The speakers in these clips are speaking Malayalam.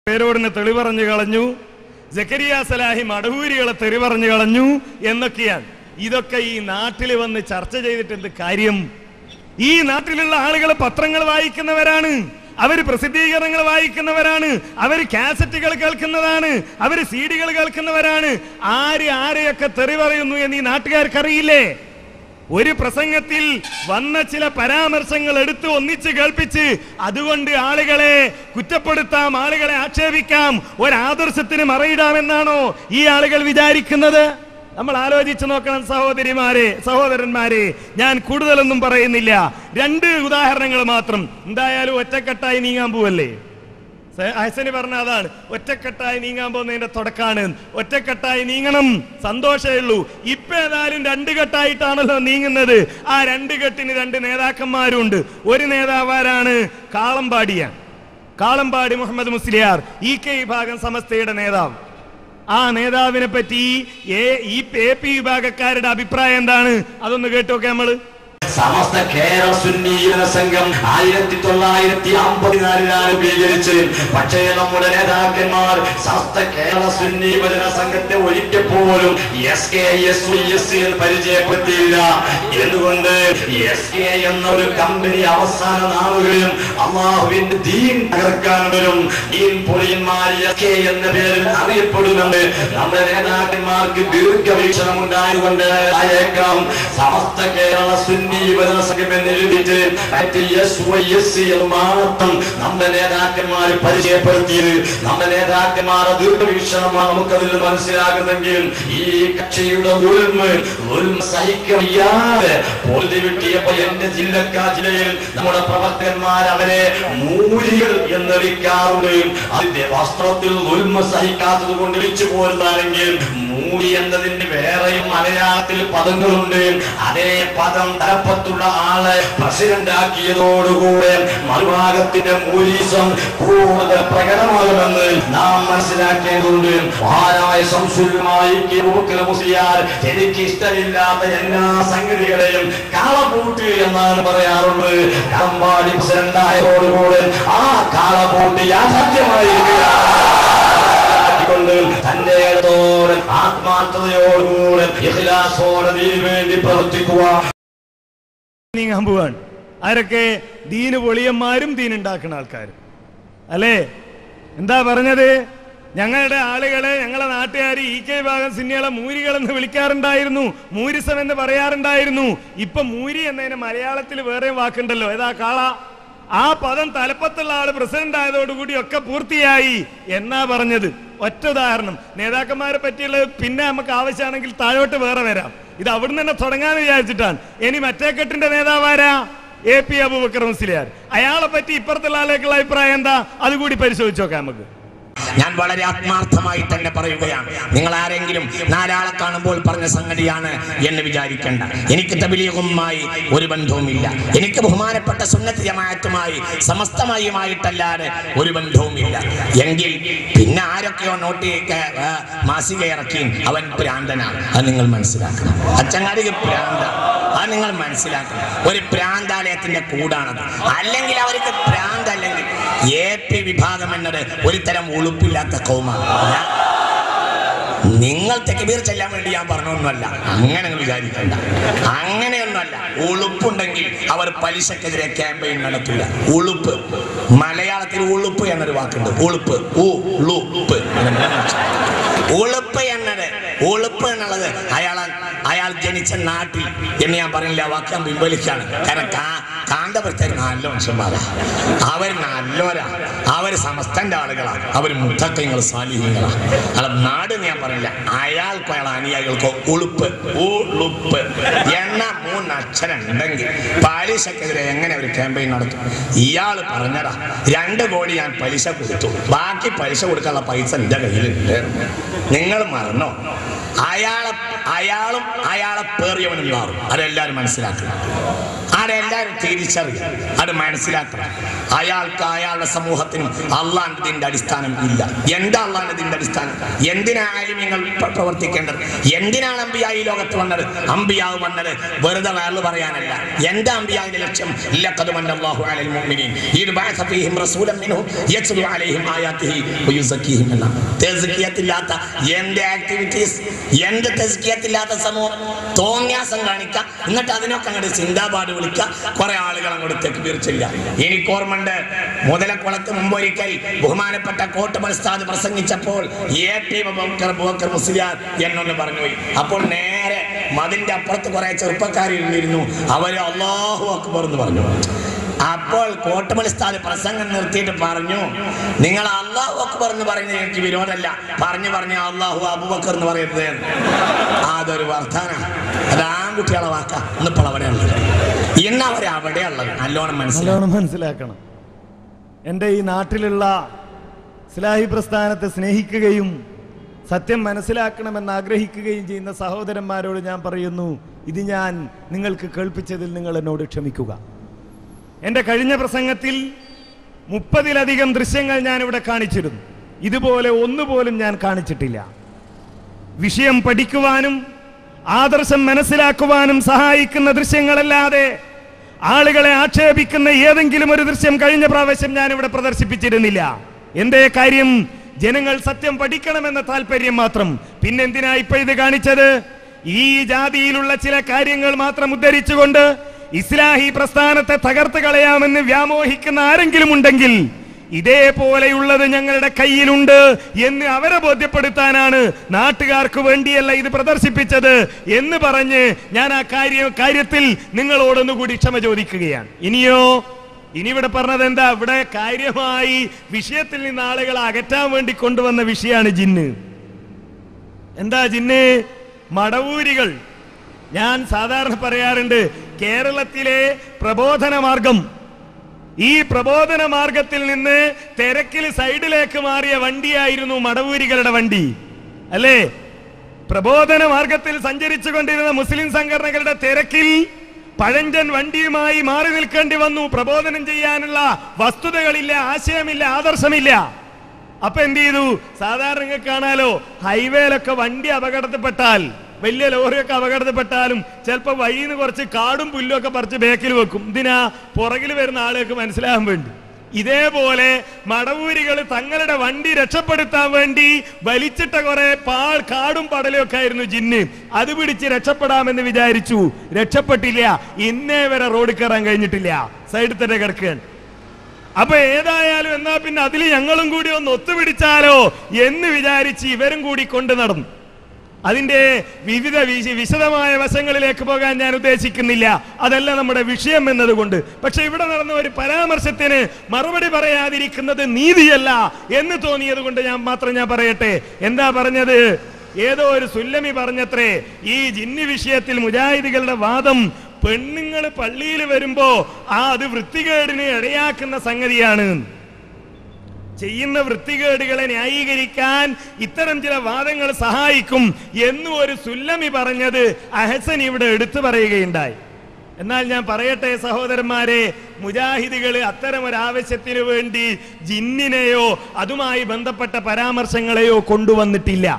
പേരോടിനെ തെളി പറഞ്ഞു കളഞ്ഞു ജക്കരിയ സലാഹി മടവൂരികളെ തെറി പറഞ്ഞു കളഞ്ഞു എന്നൊക്കെയാണ് ഇതൊക്കെ ഈ നാട്ടിൽ വന്ന് ചർച്ച ചെയ്തിട്ട് എന്ത് കാര്യം ഈ നാട്ടിലുള്ള ആളുകൾ പത്രങ്ങൾ വായിക്കുന്നവരാണ് അവർ പ്രസിദ്ധീകരണങ്ങൾ വായിക്കുന്നവരാണ് അവർ കാസറ്റുകൾ കേൾക്കുന്നതാണ് അവർ സി ഡികൾ കേൾക്കുന്നവരാണ് ആര് ആരെയൊക്കെ തെറി പറയുന്നു എന്ന് ഈ നാട്ടുകാർക്കറിയില്ലേ ഒരു പ്രസംഗത്തിൽ വന്ന ചില പരാമർശങ്ങൾ എടുത്ത് ഒന്നിച്ച് കേൾപ്പിച്ച് അതുകൊണ്ട് ആളുകളെ കുറ്റപ്പെടുത്താം ആളുകളെ ആക്ഷേപിക്കാം ഒരാദർശത്തിന് മറയിടാമെന്നാണോ ഈ ആളുകൾ വിചാരിക്കുന്നത് നമ്മൾ ആലോചിച്ച് നോക്കണം സഹോദരിമാരെ സഹോദരന്മാരെ ഞാൻ കൂടുതലൊന്നും പറയുന്നില്ല രണ്ട് ഉദാഹരണങ്ങൾ മാത്രം എന്തായാലും ഒറ്റക്കെട്ടായി നീങ്ങാൻ പോവല്ലേ സ- ഹസന് പറഞ്ഞ അതാണ് ഒറ്റക്കെട്ടായി നീങ്ങാൻ പോകുന്നതിന്റെ തുടക്കാണ് ഒറ്റക്കെട്ടായി നീങ്ങണം സന്തോഷമേ ഉള്ളൂ ഇപ്പൊ ഏതായാലും രണ്ട് കെട്ടായിട്ടാണല്ലോ നീങ്ങുന്നത് ആ രണ്ട് കെട്ടിന് രണ്ട് നേതാക്കന്മാരുണ്ട് ഒരു നേതാവാരാണ് കാളമ്പാടിയ കാളമ്പാടി മുഹമ്മദ് മുസ്ലിയാർ ഇ കെ വിഭാഗം സമസ്തയുടെ നേതാവ് ആ നേതാവിനെ പറ്റി എ ഈ എ പി വിഭാഗക്കാരുടെ അഭിപ്രായം എന്താണ് അതൊന്ന് കേട്ടോക്കെ നമ്മള് സമസ്ത കേരള സുന്നീകരണ സംഘം ആയിരത്തി തൊള്ളായിരത്തി അമ്പത്തിനാലിലാണ് രൂപീകരിച്ച് പക്ഷേ നമ്മുടെ നേതാക്കന്മാർ സമസ്ത കേരള സുന്നീകരണ സംഘത്തെ ഒരിക്കൽ പോലും എസ് കെ എസ് എസ് എന്ന് പരിചയപ്പെടുത്തിയില്ല എന്തുകൊണ്ട് എസ് കെ എന്ന ഒരു കമ്പനി അവസാന നാളുകളിലും അള്ളാഹുവിന്റെ ദീൻ തകർക്കാൻ വരും ദീൻ പൊളിയന്മാർ എസ് കെ എന്ന പേരിൽ അറിയപ്പെടുന്നുണ്ട് നമ്മുടെ നേതാക്കന്മാർക്ക് ദീർഘവീക്ഷണം ഉണ്ടായതുകൊണ്ട് ആയേക്കാം സമസ്ത കേരള സുന്നി യുവജന സംഘം എന്ന് എഴുതിയിട്ട് മറ്റ് SYSC എന്ന് മാത്രം നമ്മുടെ നേതാക്കന്മാർ പരിചയപ്പെടുത്തിയത് നമ്മുടെ നേതാക്കന്മാർ ദീർഘവീക്ഷണമാണ് നമുക്കതിൽ നിന്ന് മനസ്സിലാകുന്നെങ്കിൽ ഈ കക്ഷിയുടെ ഉൾമ ഉൾമ സഹിക്കറിയാതെ പൊറുതി വിട്ടിയപ്പോ എന്റെ ജില്ലക്കാ ജില്ലയിൽ നമ്മുടെ പ്രവർത്തകന്മാർ അവരെ മൂരികൾ എന്ന് വിളിക്കാറുണ്ട് അതിന്റെ വസ്ത്രത്തിൽ ഉൽമ സഹിക്കാത്തത് കൊണ്ട് വിളിച്ചു പോരുന്നാണെങ്കിൽ മൂടി എന്നതിന്റെ വേറെയും മലയാളത്തിൽ പദങ്ങളുണ്ട് അതേ പദം തലപ്പത്തുള്ള ആളെ പ്രസിഡന്റ് ആക്കിയതോടുകൂടെ മറുഭാഗത്തിന്റെ മൂലീസം കൂടുതൽ പ്രകടമാകുമെന്ന് നാം മനസ്സിലാക്കേണ്ടതുണ്ട് മഹാനായ സംശുദ്ധമായി മുസ്ലിയാർ എനിക്ക് ഇഷ്ടമില്ലാത്ത എല്ലാ സംഗതികളെയും കാളപൂട്ട് എന്നാണ് പറയാറുള്ളത് കമ്പാടി പ്രസിഡന്റ് ആയതോടുകൂടെ ആ കാളപൂട്ട് യാഥാർത്ഥ്യമായിരിക്കുക തന്റെ ഇടത്തോടെ ആത്മാർത്ഥതയോടുകൂടെ ഇഖ്ലാസോടെ ഇതിനു വേണ്ടി പ്രവർത്തിക്കുക നീങ്ങാൻ പോവാണ് ആരൊക്കെ ദീന് പൊളിയന്മാരും ദീൻ ഉണ്ടാക്കുന്ന ആൾക്കാരും അല്ലേ എന്താ പറഞ്ഞത് ഞങ്ങളുടെ ആളുകളെ ഞങ്ങളെ നാട്ടുകാർ ഇ കെ വിഭാഗം സിന്നികളെ മൂരികൾ എന്ന് വിളിക്കാറുണ്ടായിരുന്നു മൂരിസം എന്ന് പറയാറുണ്ടായിരുന്നു ഇപ്പൊ മൂരി എന്നതിന് മലയാളത്തിൽ വേറെ വാക്കുണ്ടല്ലോ ഏതാ കാള ആ പദം തലപ്പത്തുള്ള ആള് പ്രസിഡന്റ് ആയതോടുകൂടി ഒക്കെ പൂർത്തിയായി എന്നാ പറഞ്ഞത് ഒറ്റ ഉദാഹരണം നേതാക്കന്മാരെ പറ്റിയുള്ള പിന്നെ നമുക്ക് ആവശ്യമാണെങ്കിൽ താഴോട്ട് വേറെ വരാം ഇത് അവിടുന്ന് തന്നെ തുടങ്ങാന്ന് വിചാരിച്ചിട്ടാണ് ഇനി മറ്റേ കെട്ടിന്റെ നേതാവാരാ എ പി അബൂബക്കർ മുസ്ലിയാർ അയാളെ പറ്റി ഇപ്പുറത്തുള്ള ആളേക്കുള്ള അഭിപ്രായം എന്താ അതുകൂടി പരിശോധിച്ച് നോക്കാം നമുക്ക് ഞാൻ വളരെ ആത്മാർത്ഥമായി തന്നെ പറയുകയാണ് നിങ്ങൾ ആരെങ്കിലും നാലാളെ കാണുമ്പോൾ പറഞ്ഞ സംഗതിയാണ് എന്ന് വിചാരിക്കേണ്ട എനിക്ക് തബിലീഗുമായി ഒരു ബന്ധവുമില്ല എനിക്ക് ബഹുമാനപ്പെട്ട സുന്നത്ത് ജമാഅത്തുമായി സമസ്തമായുമായിട്ടല്ലാതെ ഒരു ബന്ധവുമില്ല എങ്കിൽ പിന്നെ ആരൊക്കെയോ നോട്ടിലേക്ക് ആ, മാസിക ഇറക്കി അവൻ ഭ്രാന്തനാണ് അത് നിങ്ങൾ മനസ്സിലാക്കണം അച്ചങ്ങാടിക്ക് ഭ്രാന്ത അത് നിങ്ങൾ മനസ്സിലാക്കണം ഒരു ഭ്രാന്താലയത്തിന്റെ കൂടാണത് അല്ലെങ്കിൽ അവർക്ക് ഭ്രാന്ത് അല്ലെങ്കിൽ എ പി വിഭാഗം എന്നത് ഒരു തരം ഉളുപ്പില്ലാത്ത കൗമാണ് ഞാൻ- നിങ്ങൾ തെക്കുബീർ ചെല്ലാൻ വേണ്ടി ഞാൻ പറഞ്ഞൊന്നുമല്ല അങ്ങനെ നിങ്ങൾ വിചാരിക്കണ്ട അങ്ങനെയൊന്നുമല്ല ഉളുപ്പുണ്ടെങ്കിൽ അവർ പലിശക്കെതിരെ ക്യാമ്പയിൻ നടത്തില്ല ഉളുപ്പ് മലയാളത്തിൽ ഉളുപ്പ് എന്നൊരു വാക്കുണ്ട് ഉളുപ്പ് ഉളുപ്പ് ഉളുപ്പ് എന്നത് ഉളുപ്പ് എന്നുള്ളത് അയാൾ അയാൾ ജനിച്ച നാട്ടിൽ എന്ന് ഞാൻ പറഞ്ഞില്ല ആ വാക്ക് ഞാൻ പിൻവലിക്കാണ് കാരണം കാ- കാന്തപുരത്തേക്ക് നല്ല മനുഷ്യന്മാരാ അവർ നല്ലോരാ അവർ സമസ്തന്റെ ആളുകളാണ് അവർ മുത്തക്കങ്ങൾ സാലിഹ്യങ്ങളാണ് അല്ല നാട് എന്ന് ഞാൻ പറഞ്ഞില്ല അയാൾക്കോ അയാൾ അനുയായികൾക്കോ ഉളുപ്പ് ഉളുപ്പ് എന്ന മൂന്ന് അക്ഷരം ഉണ്ടെങ്കിൽ പലിശക്കെതിരെ എങ്ങനെ ഒരു ക്യാമ്പയിൻ നടത്തും ഇയാൾ പറഞ്ഞടാ രണ്ട് കോടി ഞാൻ പലിശ കൊടുത്തു ബാക്കി പലിശ കൊടുക്കാനുള്ള പൈസ എൻ്റെ കയ്യിലുണ്ട് നിങ്ങൾ മറന്നോ അയാളെ അയാളും അയാളെ പേറിയവനും മാറും അതെല്ലാവരും മനസ്സിലാക്കണം അതെല്ലാവരും തിരിച്ചറിയും അത് മനസ്സിലാക്കണം അയാൾക്ക് അയാളുടെ സമൂഹത്തിനും അള്ളാഹിന്റെ അടിസ്ഥാനം ഇല്ല എന്താ അള്ളാഹിന്റെ അടിസ്ഥാനം എന്തിനാ ആലിമ്യങ്ങൾ പ്ര- പ്രവർത്തിക്കേണ്ടത് എന്തിനാണ് അമ്പിയ ഈ ലോകത്ത് വന്നത് അമ്പിയാവ് വന്നത് വെറുതെ വേറെ പറയാനല്ല എന്താ അമ്പിയാവിന്റെ ലക്ഷ്യം ലഖദ് മന്നല്ലാഹു അലൽ മുഅ്മിനീൻ ഇദ് ബഅസ ഫീഹിം റസൂലൻ മിൻഹും യത്ലു അലൈഹിം ആയാതിഹി വയുസക്കിഹിം എന്ന തെസ്കിയത്തില്ലാത്ത എന്ത് ആക്ടിവിറ്റീസ് എന്ത് തെസ്കിയത്തില്ലാത്ത സമൂഹം തോന്നിയാസം കാണിക്കുക എന്നിട്ട് അതിനൊക്കെ അങ്ങോട്ട് ചിന്താപാട് വിളിക്കുക കുറെ ആളുകൾ അങ്ങോട്ട് തെക്കുപീർച്ചില്ല എനിക്ക് ഓർമ്മയുണ്ട് മുതലക്കുളത്ത് മുമ്പൊരിക്കൽ ബഹുമാനപ്പെട്ട കോട്ട് മത്സ്ഥാദ് പ്രസംഗിച്ചപ്പോൾ എ പി ബക്കർ ബോക്കർ മുസ്ലിയാർ എന്നൊന്ന് പറഞ്ഞു പോയി അപ്പോൾ നേരെ മതിന്റെ അപ്പുറത്ത് കുറെ ചെറുപ്പക്കാരിരുന്നിരുന്നു അവര് അള്ളാഹു അക്ബർ എന്ന് പറഞ്ഞു അപ്പോൾ കോട്ടുമലിസ്ഥാന് പ്രസംഗം നിർത്തിയിട്ട് പറഞ്ഞു നിങ്ങൾ അള്ളാഹു അക്ബർ എന്ന് പറയുന്നത് എനിക്ക് വിരോധമല്ല പറഞ്ഞു പറഞ്ഞ അള്ളാഹു അബുബക്കർ എന്ന് പറയരുത് എന്ന്. അതൊരു വർദ്ധാന അത് ആൺകുട്ടികളെ വാക്ക ഇന്നിപ്പോൾ അവിടെയുള്ളത് ഇന്ന് അവർ അവിടെയുള്ളത് നല്ലോണം മനസ്സിലാവും നല്ലോണം മനസ്സിലാക്കണം എൻ്റെ ഈ നാട്ടിലുള്ള ഇസ്ലാഹി പ്രസ്ഥാനത്തെ സ്നേഹിക്കുകയും സത്യം മനസ്സിലാക്കണമെന്ന് ആഗ്രഹിക്കുകയും ചെയ്യുന്ന സഹോദരന്മാരോട് ഞാൻ പറയുന്നു ഇത് ഞാൻ നിങ്ങൾക്ക് കേൾപ്പിച്ചതിൽ നിങ്ങൾ എന്നോട് ക്ഷമിക്കുക എൻ്റെ കഴിഞ്ഞ പ്രസംഗത്തിൽ മുപ്പതിലധികം ദൃശ്യങ്ങൾ ഞാൻ ഇവിടെ കാണിച്ചിരുന്നു ഇതുപോലെ ഒന്നുപോലും ഞാൻ കാണിച്ചിട്ടില്ല വിഷയം പഠിക്കുവാനും ആദർശം മനസ്സിലാക്കുവാനും സഹായിക്കുന്ന ദൃശ്യങ്ങളല്ലാതെ ആളുകളെ ആക്ഷേപിക്കുന്ന ഏതെങ്കിലും ഒരു ദൃശ്യം കഴിഞ്ഞ പ്രാവശ്യം ഞാൻ ഇവിടെ പ്രദർശിപ്പിച്ചിരുന്നില്ല എന്തേ കാര്യം ജനങ്ങൾ സത്യം പഠിക്കണമെന്ന താല്പര്യം മാത്രം പിന്നെന്തിനാ ഇപ്പൊ ഇത് കാണിച്ചത് ഈ ജാതിയിലുള്ള ചില കാര്യങ്ങൾ മാത്രം ഉദ്ധരിച്ചുകൊണ്ട് ഇസ്ലാഹി പ്രസ്ഥാനത്തെ തകർത്ത് കളയാമെന്ന് വ്യാമോഹിക്കുന്ന ആരെങ്കിലും ഉണ്ടെങ്കിൽ ഇതേപോലെയുള്ളത് ഞങ്ങളുടെ കയ്യിലുണ്ട് എന്ന് അവരെ ബോധ്യപ്പെടുത്താനാണ് നാട്ടുകാർക്ക് വേണ്ടിയല്ല ഇത് പ്രദർശിപ്പിച്ചത് എന്ന് പറഞ്ഞ് ഞാൻ ആ കാര്യ കാര്യത്തിൽ നിങ്ങളോടൊന്നുകൂടി ക്ഷമ ചോദിക്കുകയാണ് ഇനിയോ ഇനി ഇവിടെ പറഞ്ഞത് എന്താ ഇവിടെ കാര്യമായി വിഷയത്തിൽ നിന്ന് ആളുകളെ അകറ്റാൻ വേണ്ടി കൊണ്ടുവന്ന വിഷയമാണ് ജിന്ന് എന്താ ജിന്ന് മടവൂരികൾ ഞാൻ സാധാരണ പറയാറുണ്ട് കേരളത്തിലെ പ്രബോധന മാർഗം ഈ പ്രബോധന മാർഗത്തിൽ നിന്ന് തിരക്കിൽ സൈഡിലേക്ക് മാറിയ വണ്ടിയായിരുന്നു മടവൂരികളുടെ വണ്ടി അല്ലേ പ്രബോധന മാർഗത്തിൽ സഞ്ചരിച്ചു കൊണ്ടിരുന്ന മുസ്ലിം സംഘടനകളുടെ തിരക്കിൽ പഴഞ്ചൻ വണ്ടിയുമായി മാറി നിൽക്കേണ്ടി വന്നു പ്രബോധനം ചെയ്യാനുള്ള വസ്തുതകളില്ല ആശയമില്ല ആദർശമില്ല അപ്പൊ എന്ത് ചെയ്തു സാധാരണ നിങ്ങൾക്ക് കാണാലോ ഹൈവേയിലൊക്കെ വണ്ടി അപകടത്തിൽപ്പെട്ടാൽ വലിയ ലോറിയൊക്കെ അപകടത്തിൽപ്പെട്ടാലും ചിലപ്പോൾ വഴിയിൽ നിന്ന് കുറച്ച് കാടും പുല്ലും ഒക്കെ പറിച്ച് ബേക്കിൽ വെക്കും ഇതിനാ പുറകിൽ വരുന്ന ആളുകൾക്ക് മനസ്സിലാകാൻ വേണ്ടി ഇതേപോലെ മടവൂരികൾ തങ്ങളുടെ വണ്ടി രക്ഷപ്പെടുത്താൻ വേണ്ടി വലിച്ചിട്ട കുറെ പാൾ കാടും പടലും ഒക്കെ ആയിരുന്നു ജിന്ന് അത് പിടിച്ച് രക്ഷപ്പെടാമെന്ന് വിചാരിച്ചു രക്ഷപ്പെട്ടില്ല ഇന്നേ വരെ റോഡിൽ കയറാൻ കഴിഞ്ഞിട്ടില്ല സൈഡിൽ തന്നെ കിടക്കുകയാണ് അപ്പൊ ഏതായാലും എന്നാ പിന്നെ അതിൽ ഞങ്ങളും കൂടി ഒന്ന് ഒത്തുപിടിച്ചാലോ എന്ന് വിചാരിച്ച് ഇവരും കൂടി കൊണ്ടു നടന്നു അതിന്റെ വിവിധ വിശ- വിശദമായ വശങ്ങളിലേക്ക് പോകാൻ ഞാൻ ഉദ്ദേശിക്കുന്നില്ല അതല്ല നമ്മുടെ വിഷയം എന്നതുകൊണ്ട് പക്ഷെ ഇവിടെ നടന്ന ഒരു പരാമർശത്തിന് മറുപടി പറയാതിരിക്കുന്നത് നീതിയല്ല എന്ന് തോന്നിയത് കൊണ്ട് ഞാൻ മാത്രം ഞാൻ പറയട്ടെ എന്താ പറഞ്ഞത് ഏതോ ഒരു സുല്ലമി പറഞ്ഞത്രേ ഈ ജിന്നി വിഷയത്തിൽ മുജാഹിദികളുടെ വാദം പെണ്ണുങ്ങൾ പള്ളിയിൽ വരുമ്പോ ആ അത് വൃത്തികേടിന് ഇടയാക്കുന്ന സംഗതിയാണ് ചെയ്യുന്ന വൃത്തികേടുകളെ ന്യായീകരിക്കാൻ ഇത്തരം ചില വാദങ്ങൾ സഹായിക്കും എന്നും ഒരു സുല്ലമി പറഞ്ഞത് അഹസൻ ഇവിടെ എടുത്തു പറയുകയുണ്ടായി എന്നാൽ ഞാൻ പറയട്ടെ സഹോദരന്മാരെ മുജാഹിദുകൾ അത്തരം ഒരു ആവശ്യത്തിന് വേണ്ടി ജിന്നിനെയോ അതുമായി ബന്ധപ്പെട്ട പരാമർശങ്ങളെയോ കൊണ്ടുവന്നിട്ടില്ല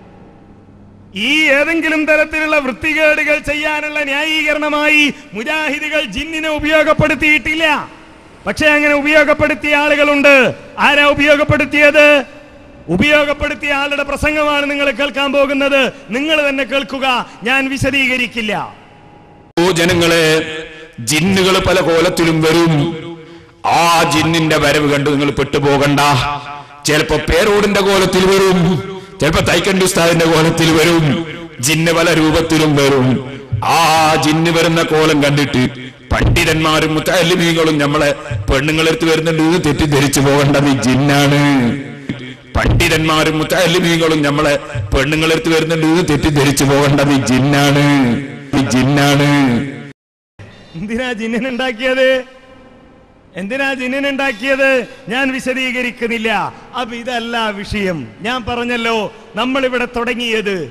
ഈ ഏതെങ്കിലും തരത്തിലുള്ള വൃത്തികേടുകൾ ചെയ്യാനുള്ള ന്യായീകരണമായി മുജാഹിദുകൾ ജിന്നിനെ ഉപയോഗപ്പെടുത്തിയിട്ടില്ല പക്ഷെ അങ്ങനെ ഉപയോഗപ്പെടുത്തിയ ആളുകളുണ്ട് ആരാ ഉപയോഗപ്പെടുത്തിയത് ഉപയോഗപ്പെടുത്തിയ ആളുടെ പ്രസംഗമാണ് നിങ്ങൾ കേൾക്കാൻ പോകുന്നത് നിങ്ങൾ തന്നെ കേൾക്കുക ഞാൻ വിശദീകരിക്കില്ല ഓ ജനങ്ങളെ ജിന്നുകൾ പല കോലത്തിലും വരും ആ ജിന്നിന്റെ വരവ് കണ്ട് നിങ്ങൾ പെട്ടുപോകണ്ട ചിലപ്പോ പേരോടിന്റെ കോലത്തിൽ വരും ചിലപ്പോ തൈക്കണ്ടി ഉസ്താദിന്റെ കോലത്തിൽ വരും ജിന്ന് പല രൂപത്തിലും വരും ആ ജിന്ന് വരുന്ന കോലം കണ്ടിട്ട് പണ്ഡിതന്മാരും മുത്തല്ലിമീങ്ങളും നമ്മളെ പെണ്ണുങ്ങളെടുത്ത് വരുന്നുണ്ട് ഇത് തെറ്റിദ്ധരിച്ചു പോകേണ്ടത് ഈ ജിന്നാണ് പണ്ഡിതന്മാരും മുത്തല്ലിമീങ്ങളും നമ്മളെ പെണ്ണുങ്ങളെടുത്ത് വരുന്നുണ്ട് ഇത് തെറ്റിദ്ധരിച്ചു പോകേണ്ടത് ഈ ജിന്നാണ് ഈ ജിന്നാണ് എന്തിനാ ജിന്നിനെ ഉണ്ടാക്കിയത് എന്തിനാ ജിന്നിനെ ഉണ്ടാക്കിയത് ഞാൻ വിശദീകരിക്കുന്നില്ല അപ്പൊ ഇതല്ല വിഷയം ഞാൻ പറഞ്ഞല്ലോ നമ്മൾ ഇവിടെ തുടങ്ങിയത്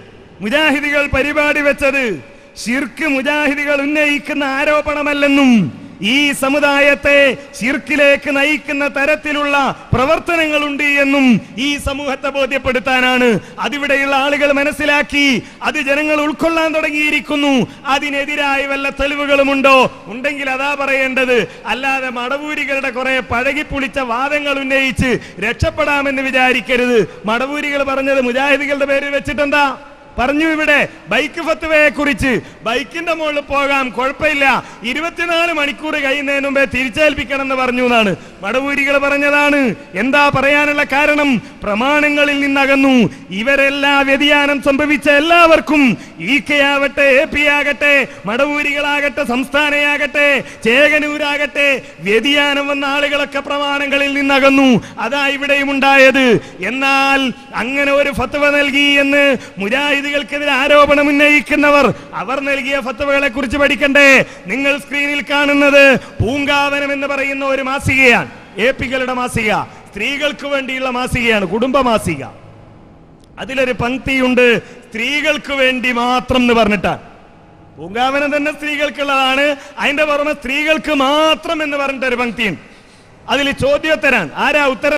മുജാഹിദികൾ പരിപാടി വെച്ചത് ഷിർക്ക് മുജാഹിദികൾ ഉന്നയിക്കുന്ന ആരോപണമല്ലെന്നും ഈ സമുദായത്തെ ഷിർക്കിലേക്ക് നയിക്കുന്ന തരത്തിലുള്ള പ്രവർത്തനങ്ങളുണ്ട് എന്നും ഈ സമൂഹത്തെ ബോധ്യപ്പെടുത്താനാണ് അതിവിടെയുള്ള ആളുകൾ മനസ്സിലാക്കി അത് ജനങ്ങൾ ഉൾക്കൊള്ളാൻ തുടങ്ങിയിരിക്കുന്നു അതിനെതിരായ വല്ല തെളിവുകളുമുണ്ടോ ഉണ്ടെങ്കിൽ അതാ പറയേണ്ടത് അല്ലാതെ മടവൂരികളുടെ കുറെ പഴകിപ്പുളിച്ച വാദങ്ങൾ ഉന്നയിച്ച് രക്ഷപ്പെടാമെന്ന് വിചാരിക്കരുത് മടവൂരികൾ പറഞ്ഞത് മുജാഹിദികളുടെ പേര് വെച്ചിട്ടെന്താ പറഞ്ഞു ഇവിടെ ബൈക്ക് ഫത്തുവയെ കുറിച്ച് ബൈക്കിന്റെ മുകളിൽ പോകാം കുഴപ്പമില്ല ഇരുപത്തിനാല് മണിക്കൂർ കഴിയുന്നതിന് മുമ്പേ തിരിച്ചേൽപ്പിക്കണം എന്ന് പറഞ്ഞു എന്നാണ് മടവൂരികൾ പറഞ്ഞതാണ് എന്താ പറയാനുള്ള കാരണം പ്രമാണങ്ങളിൽ നിന്നകന്നു ഇവരെല്ലാ വ്യതിയാനം സംഭവിച്ച എല്ലാവർക്കും ഇ കെ ആവട്ടെ എ പി ആകട്ടെ മടവൂരികളാകട്ടെ സംസ്ഥാനയാകട്ടെ ചേകനൂരാകട്ടെ വ്യതിയാനം വന്ന ആളുകളൊക്കെ പ്രമാണങ്ങളിൽ നിന്നകന്നു അതാ ഇവിടെയും ഉണ്ടായത് എന്നാൽ അങ്ങനെ ഒരു ഫത്വ നൽകി എന്ന് മുജാഹിദുകൾക്കെതിരെ ആരോപണം ഉന്നയിക്കുന്നവർ അവർ നൽകിയ ഫത്വകളെ കുറിച്ച് പഠിക്കണ്ടേ നിങ്ങൾ സ്ക്രീനിൽ കാണുന്നത് പൂങ്കാവനം എന്ന് പറയുന്ന ഒരു മാസികയാണ് എ പികളുടെ മാസിക സ്ത്രീകൾക്ക് വേണ്ടിയുള്ള മാസികയാണ് കുടുംബ മാസിക അതിലൊരു പങ്ക്തിയുണ്ട് സ്ത്രീകൾക്ക് വേണ്ടി മാത്രം എന്ന് പറഞ്ഞിട്ടാണ് പൂങ്കാവനം തന്നെ സ്ത്രീകൾക്കുള്ളതാണ് അതിന്റെ പുറമെ സ്ത്രീകൾക്ക് മാത്രം എന്ന് പറഞ്ഞിട്ട് ഒരു പങ്ക്തിയുണ്ട് അതിൽ ചോദ്യോത്തരാണ് ആരാ ഉത്തരം